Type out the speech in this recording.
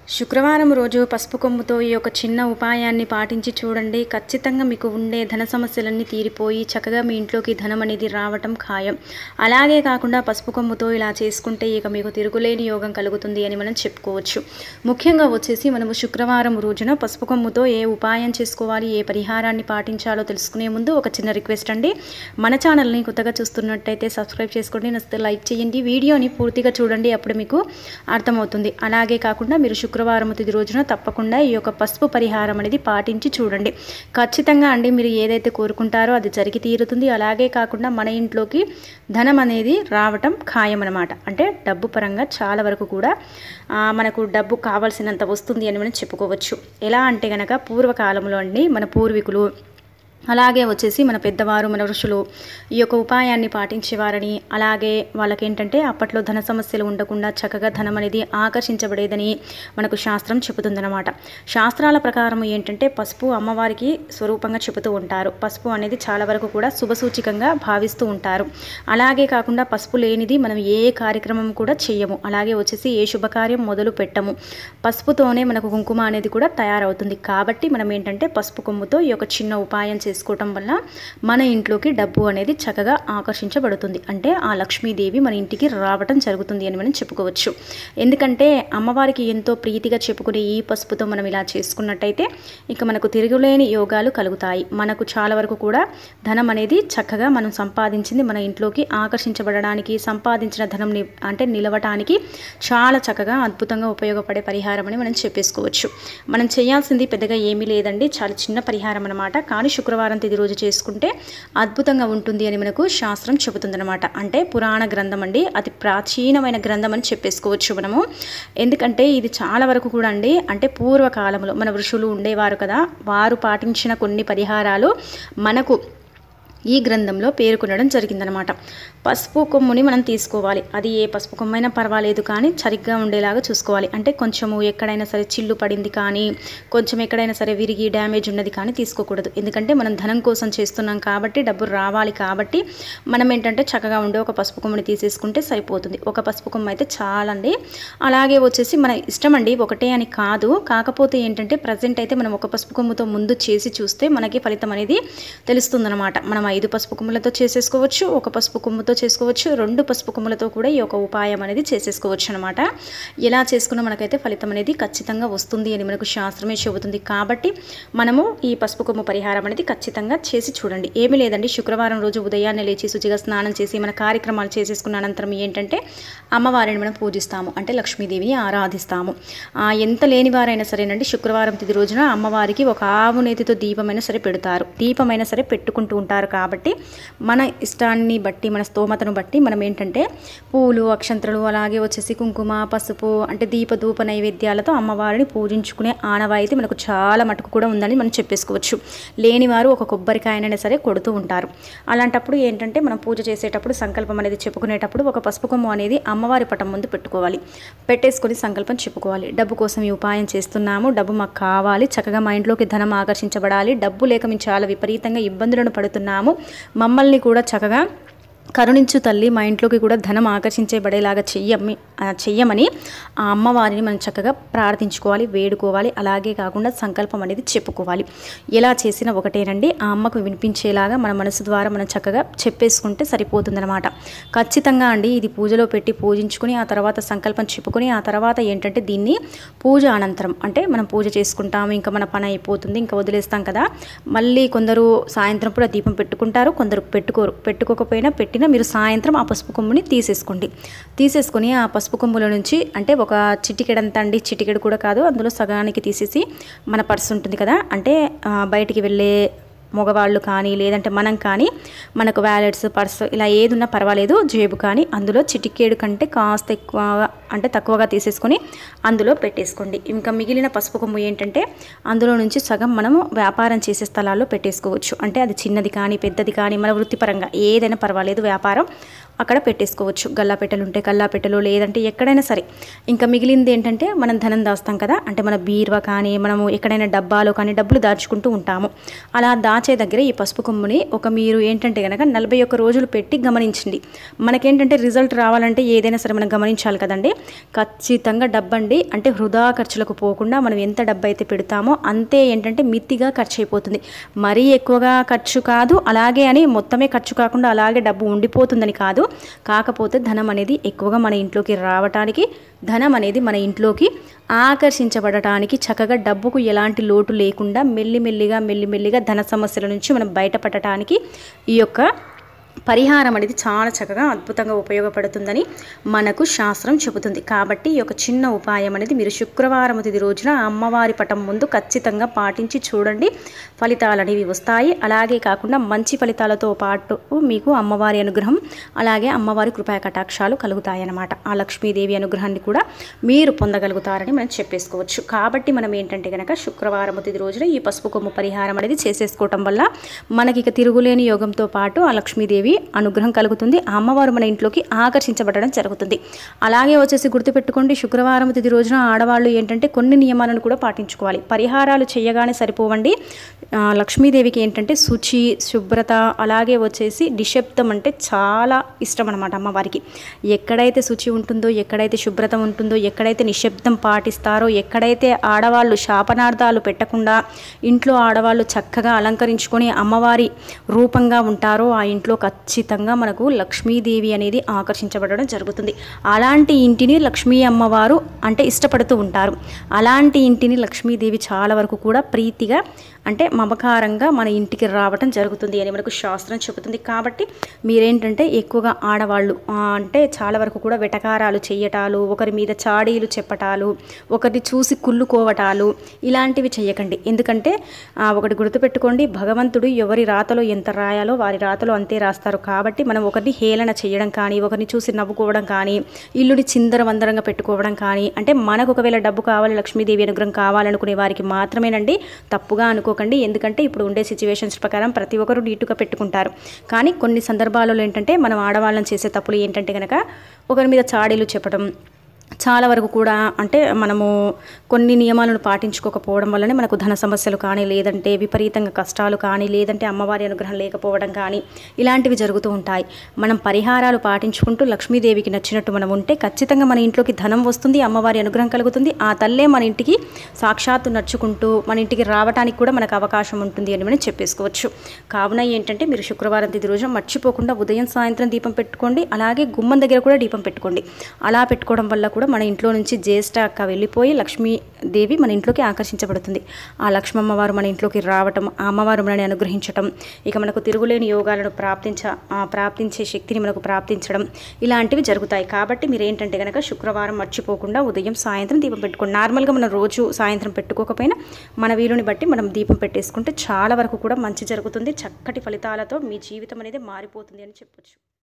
శుక్రవారం రోజు పసుపు కొమ్ముతో ఈ యొక్క చిన్న ఉపాయాన్ని పాటించి చూడండి ఖచ్చితంగా మీకు ఉండే ధన సమస్యలన్నీ తీరిపోయి చక్కగా మీ ఇంట్లోకి ధనం అనేది రావటం ఖాయం అలాగే కాకుండా పసుపు కొమ్ముతో ఇలా చేసుకుంటే ఇక మీకు తిరుగులేని యోగం కలుగుతుంది అని మనం చెప్పుకోవచ్చు ముఖ్యంగా వచ్చేసి మనము శుక్రవారం రోజున పసుపు కొమ్ముతో ఏ ఉపాయం చేసుకోవాలి ఏ పరిహారాన్ని పాటించాలో తెలుసుకునే ముందు ఒక చిన్న రిక్వెస్ట్ అండి మన ఛానల్ని కొత్తగా చూస్తున్నట్టయితే సబ్స్క్రైబ్ చేసుకోండి నచ్చితే లైక్ చేయండి వీడియోని పూర్తిగా చూడండి అప్పుడు మీకు అర్థమవుతుంది అలాగే కాకుండా మీరు శుక్రవారం తిది రోజున తప్పకుండా ఈ యొక్క పసుపు పరిహారం అనేది పాటించి చూడండి ఖచ్చితంగా అండి మీరు ఏదైతే కోరుకుంటారో అది జరిగి తీరుతుంది అలాగే కాకుండా మన ఇంట్లోకి ధనం అనేది రావటం ఖాయం అనమాట అంటే డబ్బు పరంగా చాలా వరకు కూడా ఆ, మనకు డబ్బు కావాల్సినంత వస్తుంది అని మనం చెప్పుకోవచ్చు ఎలా అంటే గనక పూర్వకాలంలో అండి మన పూర్వీకులు అలాగే వచ్చేసి మన పెద్దవారు మన ఋషులు ఈ యొక్క ఉపాయాన్ని పాటించేవారని అలాగే వాళ్ళకి ఏంటంటే అప్పట్లో ధన సమస్యలు ఉండకుండా చక్కగా ధనం అనేది ఆకర్షించబడేదని మనకు శాస్త్రం చెబుతుందన్నమాట శాస్త్రాల ప్రకారం ఏంటంటే పసుపు అమ్మవారికి స్వరూపంగా చెబుతూ ఉంటారు పసుపు అనేది చాలా వరకు కూడా శుభసూచికంగా భావిస్తూ ఉంటారు అలాగే కాకుండా పసుపు లేనిది మనం ఏ కార్యక్రమం కూడా చెయ్యము అలాగే వచ్చేసి ఏ శుభకార్యం మొదలు పెట్టము పసుపుతోనే మనకు కుంకుమ అనేది కూడా తయారవుతుంది కాబట్టి మనం ఏంటంటే పసుపు కొమ్ముతో ఈ యొక్క చిన్న ఉపాయం చేసుకోవటం వల్ల మన ఇంట్లోకి డబ్బు అనేది చక్కగా ఆకర్షించబడుతుంది అంటే ఆ లక్ష్మీదేవి మన ఇంటికి రావటం జరుగుతుంది అని మనం చెప్పుకోవచ్చు ఎందుకంటే అమ్మవారికి ఎంతో ప్రీతిగా చెప్పుకునే ఈ పసుపుతో మనం ఇలా చేసుకున్నట్టయితే ఇక మనకు తిరుగులేని యోగాలు కలుగుతాయి మనకు చాలా వరకు కూడా ధనం అనేది చక్కగా మనం సంపాదించింది మన ఇంట్లోకి ఆకర్షించబడడానికి సంపాదించిన ధనం ని- అంటే నిలవటానికి చాలా చక్కగా అద్భుతంగా ఉపయోగపడే పరిహారం అని మనం చెప్పేసుకోవచ్చు మనం చేయాల్సింది పెద్దగా ఏమీ లేదండి చాలా చిన్న పరిహారం అనమాట కానీ శుక్రవారం తిది రోజు చేసుకుంటే అద్భుతంగా ఉంటుంది అని మనకు శాస్త్రం చెబుతుందన్నమాట అంటే పురాణ గ్రంథం అండి అతి ప్రాచీనమైన గ్రంథం అని చెప్పేసుకోవచ్చు మనము ఎందుకంటే ఇది చాలా వరకు కూడా అండి అంటే పూర్వకాలంలో మన ఋషులు ఉండేవారు కదా వారు పాటించిన కొన్ని పరిహారాలు మనకు ఈ గ్రంథంలో పేర్కొనడం జరిగిందనమాట పసుపు కొమ్ముని మనం తీసుకోవాలి అది ఏ పసుపు కొమ్మైనా పర్వాలేదు కానీ సరిగ్గా ఉండేలాగా చూసుకోవాలి అంటే కొంచెము ఎక్కడైనా సరే చిల్లు పడింది కానీ కొంచెం ఎక్కడైనా సరే విరిగి డ్యామేజ్ ఉన్నది కానీ తీసుకోకూడదు ఎందుకంటే మనం ధనం కోసం చేస్తున్నాం కాబట్టి డబ్బు రావాలి కాబట్టి మనం ఏంటంటే చక్కగా ఉండే ఒక పసుపు కొమ్ముని తీసేసుకుంటే సరిపోతుంది ఒక పసుపు కొమ్మ అయితే చాలండి అలాగే వచ్చేసి మన ఇష్టం అండి ఒకటే అని కాదు కాకపోతే ఏంటంటే ప్రజెంట్ అయితే మనం ఒక పసుపు కొమ్ముతో ముందు చేసి చూస్తే మనకి ఫలితం అనేది తెలుస్తుందన్నమాట మనం ఐదు పసుపు కొమ్ములతో చేసేసుకోవచ్చు ఒక పసుపు కొమ్ముతో చేసుకోవచ్చు రెండు పసుపు కొమ్ములతో కూడా ఈ యొక్క ఉపాయం అనేది చేసేసుకోవచ్చు అనమాట ఎలా చేసుకున్నా మనకైతే ఫలితం అనేది ఖచ్చితంగా వస్తుంది అని మనకు శాస్త్రమే చెబుతుంది కాబట్టి మనము ఈ పసుపు కొమ్ము పరిహారం అనేది ఖచ్చితంగా చేసి చూడండి ఏమీ లేదండి శుక్రవారం రోజు ఉదయాన్నే లేచి శుచిగా స్నానం చేసి మన కార్యక్రమాలు చేసేసుకున్న అనంతరం ఏంటంటే అమ్మవారిని మనం పూజిస్తాము అంటే లక్ష్మీదేవిని ఆరాధిస్తాము ఆ, ఎంత లేని వారైనా సరేనండి శుక్రవారం తిది రోజున అమ్మవారికి ఒక ఆవు నేతితో దీపమైనా సరే పెడతారు దీపమైనా సరే పెట్టుకుంటూ ఉంటారు కాబట్టి మన ఇష్టాన్ని బట్టి మన స్తోమతను బట్టి మనం ఏంటంటే పూలు అక్షంతలు అలాగే వచ్చేసి కుంకుమ పసుపు అంటే దీప ధూప నైవేద్యాలతో అమ్మవారిని పూజించుకునే ఆనవాయితీ మనకు చాలా మటుకు కూడా ఉందని మనం చెప్పేసుకోవచ్చు లేనివారు ఒక కొబ్బరికాయనైనా సరే కొడుతూ ఉంటారు అలాంటప్పుడు ఏంటంటే మనం పూజ చేసేటప్పుడు సంకల్పం అనేది చెప్పుకునేటప్పుడు ఒక పసుపు కొమ్ము అనేది అమ్మవారి పటం ముందు పెట్టుకోవాలి పెట్టేసుకొని సంకల్పం చెప్పుకోవాలి డబ్బు కోసం ఈ ఉపాయం చేస్తున్నాము డబ్బు మాకు కావాలి చక్కగా మా ఇంట్లోకి ధనం ఆకర్షించబడాలి డబ్బు లేక మేము చాలా విపరీతంగా ఇబ్బందులను పడుతున్నాము మమ్మల్ని కూడా చక్కగా కరుణించు తల్లి మా ఇంట్లోకి కూడా ధనం ఆకర్షించబడేలాగా చెయ్యమి ఆ, చెయ్యమని ఆ అమ్మవారిని మనం చక్కగా ప్రార్థించుకోవాలి వేడుకోవాలి అలాగే కాకుండా సంకల్పం అనేది చెప్పుకోవాలి ఎలా చేసినా ఒకటేనండి ఆ అమ్మకు వినిపించేలాగా మన మనసు ద్వారా మనం చక్కగా చెప్పేసుకుంటే సరిపోతుందన్నమాట ఖచ్చితంగా అండి ఇది పూజలో పెట్టి పూజించుకుని ఆ తర్వాత సంకల్పం చెప్పుకొని ఆ తర్వాత ఏంటంటే దీన్ని పూజ అనంతరం అంటే మనం పూజ చేసుకుంటాము ఇంకా మన పని అయిపోతుంది ఇంకా వదిలేస్తాం కదా మళ్ళీ కొందరు సాయంత్రం కూడా దీపం పెట్టుకుంటారు కొందరు పెట్టుకోరు పెట్టుకోకపోయినా పెట్టినా మీరు సాయంత్రం ఆ పసుపు కొమ్ముని తీసేసుకోండి తీసేసుకొని ఆ పసుపు కొమ్ముల నుంచి అంటే ఒక చిటికెడంత అండి చిటికెడు కూడా కాదు అందులో సగానికి తీసేసి మన పర్స్ ఉంటుంది కదా అంటే ఆ, బయటికి వెళ్ళే మగవాళ్ళు కానీ లేదంటే మనం కానీ మనకు వ్యాలెట్స్ పర్స్ ఇలా ఏది ఉన్నా పర్వాలేదు జేబు కానీ అందులో చిటికేడు కంటే కాస్త ఎక్కువగా అంటే తక్కువగా తీసేసుకొని అందులో పెట్టేసుకోండి ఇంకా మిగిలిన పసుపు కొమ్ము ఏంటంటే అందులో నుంచి సగం మనము వ్యాపారం చేసే స్థలాల్లో పెట్టేసుకోవచ్చు అంటే అది చిన్నది కానీ పెద్దది కానీ మన వృత్తిపరంగా ఏదైనా పర్వాలేదు వ్యాపారం అక్కడ పెట్టేసుకోవచ్చు గల్లాపెట్టెలు ఉంటే గల్లాపెట్టెలు లేదంటే ఎక్కడైనా సరే ఇంకా మిగిలింది ఏంటంటే మనం ధనం దాస్తాం కదా అంటే మన బీరువా కానీ మనము ఎక్కడైనా డబ్బాలో కానీ డబ్బులు దాచుకుంటూ ఉంటాము అలా దాచే దగ్గర ఈ పసుపు కొమ్ముని ఒక మీరు ఏంటంటే కనుక నలభై ఒక్క రోజులు పెట్టి గమనించండి మనకేంటంటే రిజల్ట్ రావాలంటే ఏదైనా సరే మనం గమనించాలి కదండి ఖచ్చితంగా డబ్బండి అంటే వృధా ఖర్చులకు పోకుండా మనం ఎంత డబ్బు అయితే పెడతామో అంతే ఏంటంటే మితిగా ఖర్చు అయిపోతుంది మరీ ఎక్కువగా ఖర్చు కాదు అలాగే అని మొత్తమే ఖర్చు కాకుండా అలాగే డబ్బు ఉండిపోతుందని కాదు కాకపోతే ధనం అనేది ఎక్కువగా మన ఇంట్లోకి రావటానికి ధనం అనేది మన ఇంట్లోకి ఆకర్షించబడటానికి చక్కగా డబ్బుకు ఎలాంటి లోటు లేకుండా మెల్లిమెల్లిగా మెల్లిమెల్లిగా ధన సమస్యల నుంచి మనం బయటపడటానికి ఈ యొక్క పరిహారం అనేది చాలా చక్కగా అద్భుతంగా ఉపయోగపడుతుందని మనకు శాస్త్రం చెబుతుంది కాబట్టి ఈ యొక్క చిన్న ఉపాయం అనేది మీరు శుక్రవారం తిది రోజున అమ్మవారి పటం ముందు ఖచ్చితంగా పాటించి చూడండి ఫలితాలు అనేవి వస్తాయి అలాగే కాకుండా మంచి ఫలితాలతో పాటు మీకు అమ్మవారి అనుగ్రహం అలాగే అమ్మవారి కృపా కటాక్షాలు కలుగుతాయన్నమాట ఆ లక్ష్మీదేవి అనుగ్రహాన్ని కూడా మీరు పొందగలుగుతారని మనం చెప్పేసుకోవచ్చు కాబట్టి మనం ఏంటంటే కనుక శుక్రవారం తిది రోజున ఈ పసుపు కొమ్ము పరిహారం అనేది చేసేసుకోవటం వల్ల మనకి ఇక తిరుగులేని యోగంతో పాటు ఆ లక్ష్మీదేవి అనుగ్రహం కలుగుతుంది ఆ అమ్మవారు మన ఇంట్లోకి ఆకర్షించబడడం జరుగుతుంది అలాగే వచ్చేసి గుర్తుపెట్టుకోండి శుక్రవారం తిది రోజున ఆడవాళ్ళు ఏంటంటే కొన్ని నియమాలను కూడా పాటించుకోవాలి పరిహారాలు చేయగానే సరిపోవండి ఆ, లక్ష్మీదేవికి ఏంటంటే శుచి శుభ్రత అలాగే వచ్చేసి నిశ్శబ్దం అంటే చాలా ఇష్టం అనమాట అమ్మవారికి ఎక్కడైతే శుచి ఉంటుందో ఎక్కడైతే శుభ్రత ఉంటుందో ఎక్కడైతే నిశ్శబ్దం పాటిస్తారో ఎక్కడైతే ఆడవాళ్ళు శాపనార్థాలు పెట్టకుండా ఇంట్లో ఆడవాళ్ళు చక్కగా అలంకరించుకొని అమ్మవారి రూపంగా ఉంటారో ఆ ఇంట్లో ఖచ్చితంగా మనకు లక్ష్మీదేవి అనేది ఆకర్షించబడడం జరుగుతుంది అలాంటి ఇంటిని లక్ష్మీ అమ్మవారు అంటే ఇష్టపడుతూ ఉంటారు అలాంటి ఇంటిని లక్ష్మీదేవి చాలా వరకు కూడా ప్రీతిగా అంటే మమకారంగా మన ఇంటికి రావటం జరుగుతుంది అని మనకు శాస్త్రం చెబుతుంది కాబట్టి మీరేంటంటే ఎక్కువగా ఆడవాళ్ళు ఆ, అంటే చాలా వరకు కూడా వెటకారాలు చేయటాలు ఒకరి మీద చాడీలు చెప్పటాలు ఒకరిని చూసి కుళ్ళుకోవటాలు ఇలాంటివి చేయకండి ఎందుకంటే ఆ, ఒకటి గుర్తుపెట్టుకోండి భగవంతుడు ఎవరి రాతలో ఎంత రాయాలో వారి రాతలో అంతే రాస్తారు కాబట్టి మనం ఒకరిని హేళన చేయడం కానీ ఒకరిని చూసి నవ్వుకోవడం కానీ ఇల్లుని చిందరవందరంగా పెట్టుకోవడం కానీ అంటే మనకు ఒకవేళ డబ్బు కావాలి లక్ష్మీదేవి అనుగ్రహం కావాలనుకునే వారికి మాత్రమేనండి తప్పుగా అనుకోకండి ఎందుకంటే ఇప్పుడు ఉండే సిచ్యువేషన్స్ ప్రకారం ప్రతి ఒక్కరు నీటుగా పెట్టుకుంటారు కానీ కొన్ని సందర్భాలలో ఏంటంటే మనం ఆడవాళ్ళని చేసే తప్పులు ఏంటంటే కనుక ఒకరి మీద చాడీలు చెప్పడం చాలా వరకు కూడా అంటే మనము కొన్ని నియమాలను పాటించుకోకపోవడం వల్లనే మనకు ధన సమస్యలు కానీ లేదంటే విపరీతంగా కష్టాలు కానీ లేదంటే అమ్మవారి అనుగ్రహం లేకపోవడం కానీ ఇలాంటివి జరుగుతూ ఉంటాయి మనం పరిహారాలు పాటించుకుంటూ లక్ష్మీదేవికి నచ్చినట్టు మనం ఉంటే ఖచ్చితంగా మన ఇంట్లోకి ధనం వస్తుంది అమ్మవారి అనుగ్రహం కలుగుతుంది ఆ తల్లే మన ఇంటికి సాక్షాత్తు నడుచుకుంటూ మన ఇంటికి రావడానికి కూడా మనకు అవకాశం ఉంటుంది అని మనం చెప్పేసుకోవచ్చు కావున ఏంటంటే మీరు శుక్రవారం తిది రోజున మర్చిపోకుండా ఉదయం సాయంత్రం దీపం పెట్టుకోండి అలాగే గుమ్మం దగ్గర కూడా దీపం పెట్టుకోండి అలా పెట్టుకోవడం వల్ల కూడా మన ఇంట్లో నుంచి జ్యేష్ఠ అక్క వెళ్ళిపోయి లక్ష్మీదేవి మన ఇంట్లోకి ఆకర్షించబడుతుంది ఆ లక్ష్మమ్మవారు మన ఇంట్లోకి రావటం ఆ అమ్మవారు మనని అనుగ్రహించటం ఇక మనకు తిరుగులేని యోగాలను ప్రాప్తించ ఆ ప్రాప్తించే శక్తిని మనకు ప్రాప్తించడం ఇలాంటివి జరుగుతాయి కాబట్టి మీరు ఏంటంటే కనుక శుక్రవారం మర్చిపోకుండా ఉదయం సాయంత్రం దీపం పెట్టుకోండి నార్మల్గా మనం రోజు సాయంత్రం పెట్టుకోకపోయినా మన వీలుని బట్టి మనం దీపం పెట్టేసుకుంటే చాలా వరకు కూడా మంచి జరుగుతుంది చక్కటి ఫలితాలతో మీ జీవితం అనేది మారిపోతుంది అని చెప్పొచ్చు